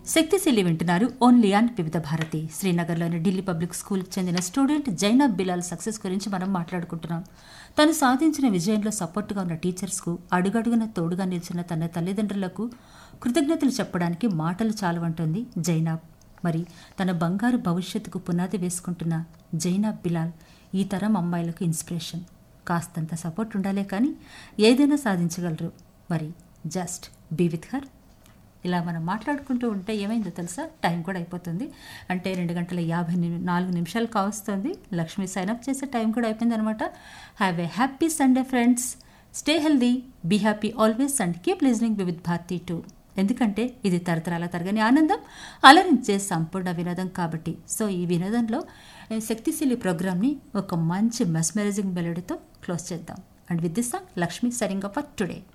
శక్తిశీలి వింటున్నారు only on వివిధ భారతి శ్రీనగర్లోని ఢిల్లీ పబ్లిక్ స్కూల్కి చెందిన స్టూడెంట్ జైనబ్ బిలాల్ సక్సెస్ గురించి మనం మాట్లాడుకుంటున్నాం తను సాధించిన విజయంలో సపోర్టుగా ఉన్న టీచర్స్కు అడుగడుగున తోడుగా నిలిచిన తన తల్లిదండ్రులకు కృతజ్ఞతలు చెప్పడానికి మాటలు చాలవంటుంది జైనాబ్ మరి తన బంగారు భవిష్యత్తుకు పునాది వేసుకుంటున్న జైనాబ్ బిలాల్ ఈ తరం అమ్మాయిలకు ఇన్స్పిరేషన్ కాస్తంత సపోర్ట్ ఉండాలే కానీ ఏదైనా సాధించగలరు మరి జస్ట్ బీ విత్ హర్ ఇలా మనం మాట్లాడుకుంటూ ఉంటే ఏమైందో తెలుసా టైం కూడా అయిపోతుంది అంటే రెండు గంటల యాభై నిమి నాలుగు నిమిషాలు కావస్తుంది లక్ష్మి సైన్అప్ చేసే టైం కూడా అయిపోయింది అనమాట have a happy Sunday friends stay healthy be happy always and keep listening with Bharati too ఎందుకంటే ఇది తరతరాల తరగని ఆనందం అలరించే సంపూర్ణ వినోదం కాబట్టి సో ఈ వినోదంలో ఏ, శక్తిశీలి ప్రోగ్రామ్ని ఒక మంచి మెస్మరైజింగ్ మెలడీతో క్లోజ్ చేద్దాం and with this song Lakshmi Saringa for today